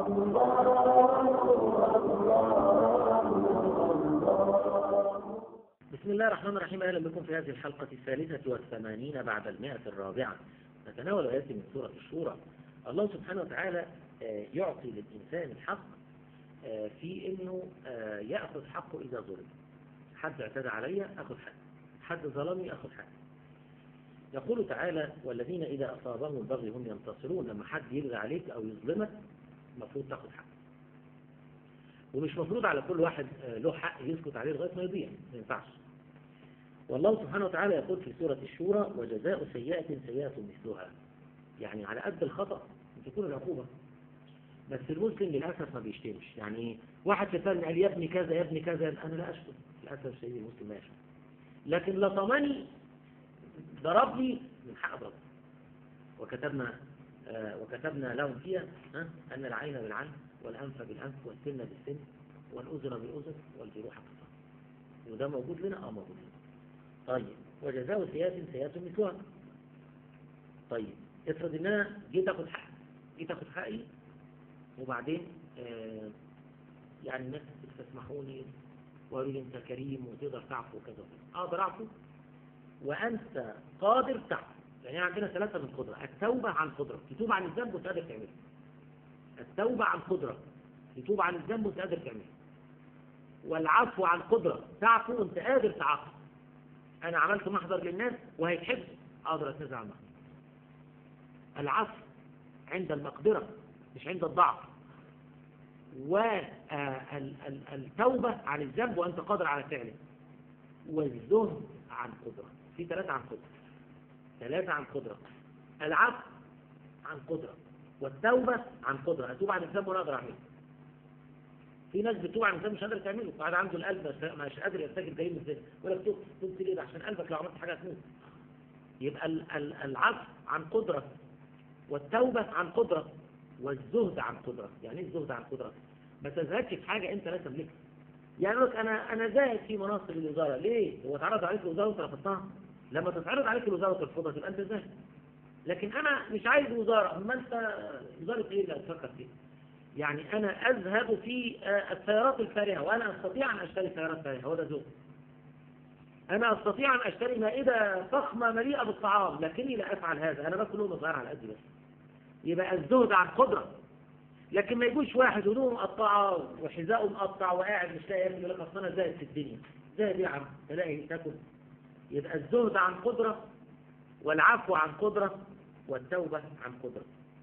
بسم الله الرحمن الرحيم أهلا بكم في هذه الحلقة الثالثة والثمانين بعد المائة الرابعة نتناول آيات من سورة الشورى الله سبحانه وتعالى آه، يعطي للإنسان الحق آه، في أنه آه، يأخذ حقه إذا ظلم حد اعتدى علي أخذ حق حد ظلمني أخذ حق يقول تعالى والذين إذا أصابهم البغي هم ينتصرون لما حد يلغى عليك أو يظلمك المفروض تاخذ حق ومش مفروض على كل واحد آه، له حق يسكت عليه لغاية ما يضيع ما ينفعش والله سبحانه وتعالى يقول في سورة الشورى وجزاء سيئة سيئة مثلها يعني على قد الخطأ تكون العقوبة بس المسلم للأسف ما بيشتمش يعني ايه واحد شتمني قال يا ابني كذا يا ابني كذا أنا لا أشتم للأسف الشديد المسلم لا يشتم لكن لطمني ضربني من حق ضرب وكتبنا آه وكتبنا لهم فيها ها أن العين بالعين والأنف بالأنف والسن بالسن والأذن بالأذن والجروح بالصدر وده موجود لنا اه موجود لنا طيب وجزاء سيئة سيئة مثلها طيب افرض ان انا جيت اخد حق جيت اخد حقي وبعدين آه يعني الناس تسمحوني وقالوا لي انت كريم وتقدر تعفو وكذا وكذا اقدر اعفو وانت قادر تعفو يعني عندنا ثلاثة من قدرة التوبة عن قدرة تتوب عن الذنب وانت قادر تعمله التوبة عن قدرة تتوب عن الذنب وانت قادر تعمله والعفو عن قدرة تعفو وانت قادر تعفو انا عملت محضر للناس وهيتحبس اقدر اتنازع عن المحضر العفو عند المقدرة مش عند الضعف والتوبة عن الذنب وأنت قادر على فعله والزهد عن قدرة في ثلاثة عن قدرة ثلاثة عن قدرة العفو عن قدرة والتوبة عن قدرة أتوب عن الذنب ولا أقدر أعمله في ناس بتوب عن الذنب مش قادر تعمله قاعد عنده القلب بس مش قادر يرتكب جريمة الذنب ولا بتوب توب ليه عشان قلبك لو عملت حاجة هتموت يبقى العفو عن قدرة والتوبة عن قدرة والزهد عن قدرة يعني ايه الزهد عن قدرة ما تزهدش في حاجة انت لا تملكها يعني لك انا انا زاهد في مناصب الوزارة ليه هو اتعرض عليك الوزارة وانت رفضتها لما تتعرض عليك الوزارة وترفضها تبقى انت زاهد لكن انا مش عايز وزارة اما انت وزارة ايه اللي هتفكر فيها يعني انا ازهد في السيارات الفارهة وانا استطيع ان اشتري سيارات فارهة هو ده زهد أنا أستطيع أن أشتري مائدة فخمة مليئة بالطعام لكني لا أفعل هذا أنا باكل لهم صغير على قد بس يبقى الزهد عن قدرة لكن ما يجوش واحد هدومه مقطعة وحذاءه مقطع وقاعد مش لاقي ياكل لك أصل أنا زاهد في الدنيا زاهد يا عم تلاقي تاكل يبقى الزهد عن قدرة والعفو عن قدرة والتوبة عن قدرة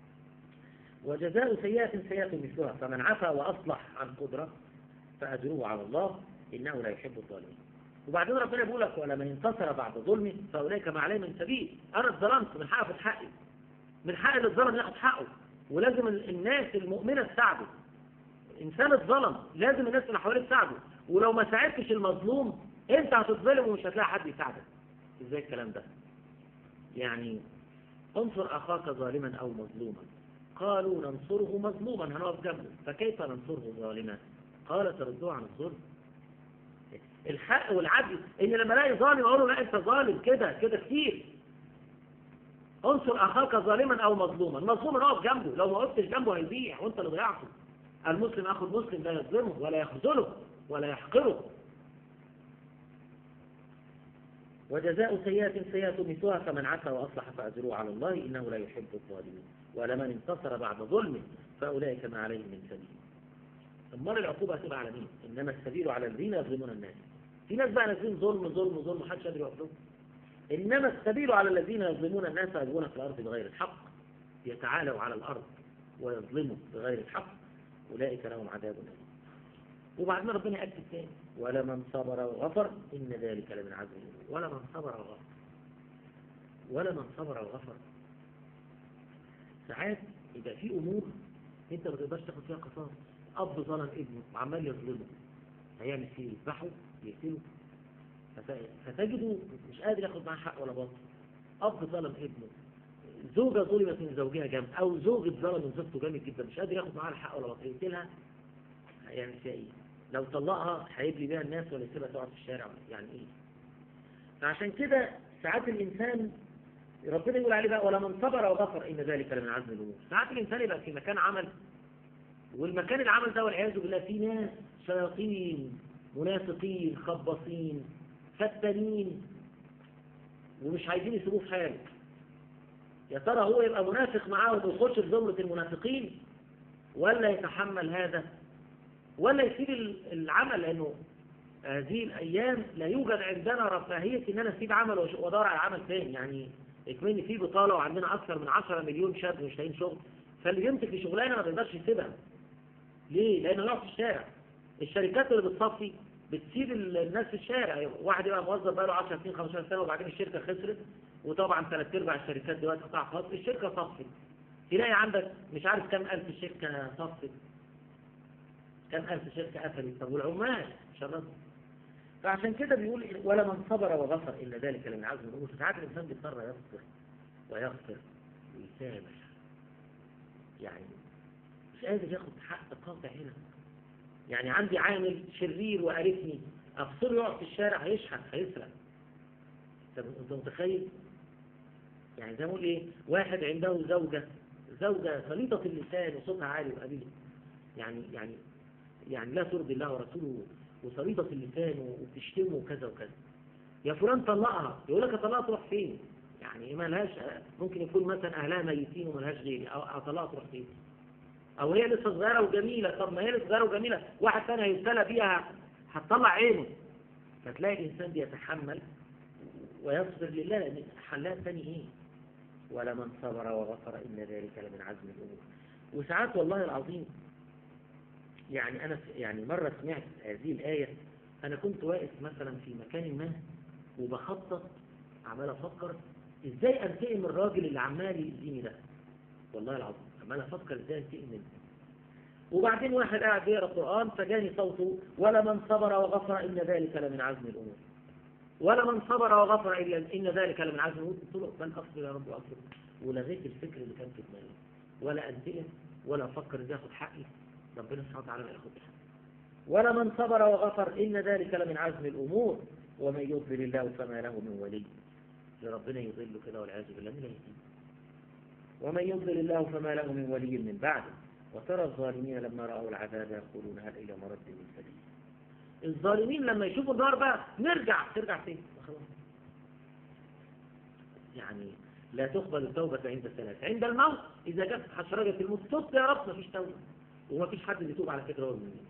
وجزاء سيئة سيئة مثلها فمن عفا وأصلح عن قدرة فأجره على الله إنه لا يحب الظالمين وبعدين ربنا بيقول لك ولمن انتصر بعد ظلمه فاولئك ما عليه من سبيل انا اتظلمت من حق اخد حقي من حق اللي اتظلم ياخد حقه ولازم الناس المؤمنه تساعده الانسان اتظلم لازم الناس اللي حواليه تساعده ولو ما ساعدتش المظلوم انت هتتظلم ومش هتلاقي حد يساعدك ازاي الكلام ده يعني انصر اخاك ظالما او مظلوما قالوا ننصره مظلوما هنقف جنبه فكيف ننصره ظالما قال تردوه عن الظلم الحق والعدل ان لما الاقي ظالم اقول له لا انت ظالم كده كده كتير انصر اخاك ظالما او مظلوما مظلوما اقف جنبه لو ما وقفتش جنبه هيضيع وانت اللي ضيعته المسلم اخو المسلم لا يظلمه ولا يخذله ولا يحقره وجزاء سيئة سيئة مثلها فمن عفا وأصلح فأجروه على الله إنه لا يحب الظالمين ولمن انتصر بعد ظلمه فأولئك ما عليهم من سبيل امال العقوبة هتبقى على مين إنما السبيل على الذين يظلمون الناس في ناس بقى نازلين ظلم ظلم ظلم محدش قادر يقف لهم إنما السبيل على الذين يظلمون الناس يبغون في الأرض بغير الحق يتعالوا على الأرض ويظلموا بغير الحق أولئك لهم عذاب أليم وبعدين ربنا يأكد تاني ولمن صبر وغفر إن ذلك لمن عزم الأمور ولمن صبر وغفر ولمن صبر وغفر ساعات يبقى في أمور أنت ما تقدرش تاخد فيها قصاص أب ظلم ابنه وعمال يظلمه هيعمل فيه يذبحه يقتله فتجده مش قادر ياخد معاه حق ولا باطل أب ظلم ابنه زوجة ظلمت من زوجها جامد أو زوج اتظلم من زوجته جامد جدا مش قادر ياخد معاها الحق ولا باطل يقتلها هيعمل فيها إيه؟ لو طلقها هيبلي بيها الناس ولا يسيبها تقعد في الشارع يعني إيه؟ فعشان كده ساعات الإنسان ربنا يقول عليه بقى ولمن صبر وغفر إن ذلك لمن عزم الأمور ساعات الإنسان يبقى في مكان عمل والمكان العمل ده والعياذ بالله فيه ناس شياطين منافقين خباصين فتانين ومش عايزين يسيبوه في حاله يا ترى هو يبقى منافق معاهم ويخش في زمرة المنافقين ولا يتحمل هذا ولا يسيب العمل لأنه هذه الأيام لا يوجد عندنا رفاهية إن أنا أسيب عمل وأدور على عمل ثاني يعني اكمني في بطالة وعندنا أكثر من 10 مليون شاب مش لاقيين شغل فاللي يمسك في شغلانة ما بيقدرش يسيبها ليه؟ لأنه يقعد في الشارع الشركات اللي بتصفي بتسيب الناس في الشارع واحد يبقى موظف بقاله 10 سنين 15 سنة وبعدين الشركة خسرت وطبعا ثلاث ارباع الشركات دلوقتي قطاع خاص الشركة صفت تلاقي عندك مش عارف كم ألف شركة صفت كم ألف شركة قفلت طب والعمال شرط فعشان كده بيقول ولا من صبر وغفر إلا ذلك لمن عزم الأمور ساعات الإنسان بيضطر يصبر ويغفر ويسامح يعني مش قادر ياخد حق قاطع هنا يعني عندي عامل شرير وقرفني أفصله يقعد في الشارع هيشحت هيسرق انت متخيل يعني زي ما اقول ايه واحد عنده زوجة زوجة خليطة اللسان وصوتها عالي وقليل يعني يعني يعني لا ترضي الله ورسوله وصليطة اللسان وبتشتمه وكذا وكذا يا فلان طلقها يقول لك طلقها تروح فين يعني ما لهاش ممكن يكون مثلا اهلها ميتين وما لهاش غيري او اطلقها تروح فين او هي لسه صغيره وجميله طب ما هي لسه صغيره وجميله واحد ثاني هيبتلى بيها هتطلع عينه فتلاقي الانسان بيتحمل ويصبر لله لأن حلها الثاني إيه ولا من صبر وغفر إن ذلك لمن عزم الأمور وساعات والله العظيم يعني أنا يعني مرة سمعت هذه الآية أنا كنت واقف مثلا في مكان ما وبخطط عمال أفكر إزاي أنتقم الراجل اللي عمال يأذيني ده والله العظيم عمال أفكر إزاي أنتقم منه وبعدين واحد قاعد يقرأ قرآن فجاني صوته ولا من صبر وغفر إن ذلك لمن عزم الأمور ولا من صبر وغفر إلا إن ذلك لمن عزم الأمور قلت له بل أصبر يا رب وأصبر ولغيت الفكر اللي كان في دماغي ولا أنتقم ولا أفكر إزاي أخد حقي ربنا سبحانه وتعالى لا ياخد حقي ولا من صبر وغفر إن ذلك لمن عزم الأمور ومن يضلل الله فما له من ولي ربنا يضل كده والعياذ بالله من يهديه ومن يضلل الله فما له من ولي من بعده وترى الظالمين لما رأوا العذاب يقولون هل إلى مرد من سبيل الظالمين لما يشوفوا النار بقى نرجع ترجع فين خلاص يعني لا تقبل التوبة عند ثلاث عند الموت إذا جت حشرجة الموت تبت يا رب مفيش توبة ومفيش حد بيتوب على فكرة هو المؤمن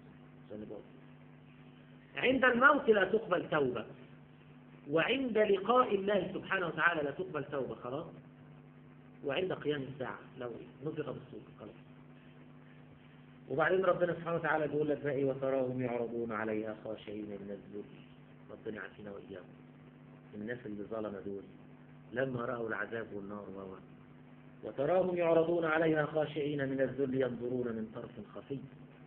عند الموت لا تقبل توبة وعند لقاء الله سبحانه وتعالى لا تقبل توبة خلاص وعند قيام الساعة لو نفق بالصوت خلاص وبعدين ربنا سبحانه وتعالى بيقول لك بقى وتراهم يعرضون عليها خاشعين من الذل ربنا يعافينا وإياهم الناس اللي ظلم دول لما رأوا العذاب والنار و وتراهم يعرضون عليها خاشعين من الذل ينظرون من طرف خفي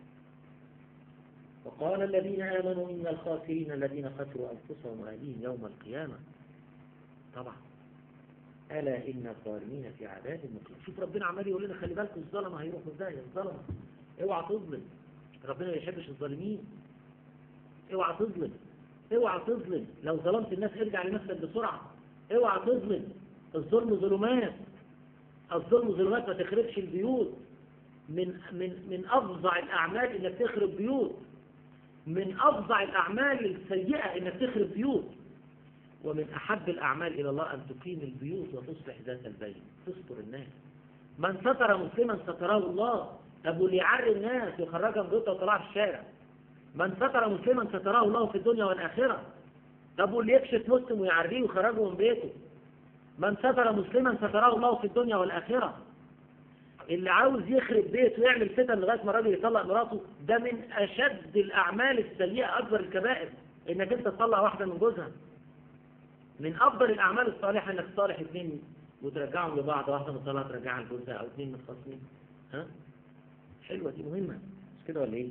وقال الذين آمنوا إن الخاسرين الذين خسروا أنفسهم وأهليهم يوم القيامة طبعا ألا إن الظالمين في عذاب مقيم شوف ربنا عمال يقول لنا خلي بالكم الظلمة هيروحوا ازاي الظلمة اوعى تظلم ربنا ما يحبش الظالمين اوعى تظلم اوعى تظلم لو ظلمت الناس ارجع لنفسك بسرعة اوعى تظلم الظلم ظلمات الظلم ظلمات ما تخربش البيوت من من من افظع الاعمال انك تخرب بيوت من افظع الاعمال السيئة انك تخرب بيوت ومن احب الاعمال الى الله ان تقيم البيوت وتصلح ذات البين تستر الناس من ستر مسلما ستره الله طب واللي يعري الناس ويخرجها من بيوتها ويطلعها في الشارع من ستر مسلما ستره الله في الدنيا والآخرة طب واللي يكشف مسلم ويعريه ويخرجه من بيته من ستر مسلما ستره الله في الدنيا والآخرة اللي عاوز يخرب بيته ويعمل فتن لغاية ما الراجل يطلق مراته ده من أشد الأعمال السيئة أكبر الكبائر إنك أنت تطلع واحدة من جوزها من أفضل الأعمال الصالحة إنك تصالح اثنين وترجعهم لبعض واحدة مطلعة ترجعها لجوزها أو اثنين متخاصمين ها حلوة دي مهمة مش كده ولا ايه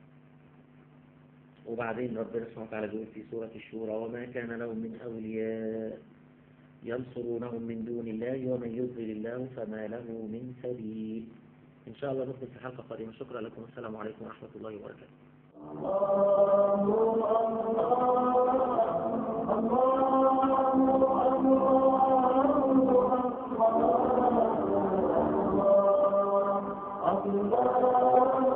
وبعدين ربنا سبحانه وتعالى بيقول في سورة الشورى وما كان لهم من أولياء ينصرونهم من دون الله ومن يضلل الله فما له من سبيل إن شاء الله نخلص في حلقة قادمة شكرا لكم والسلام عليكم ورحمة الله وبركاته الله الله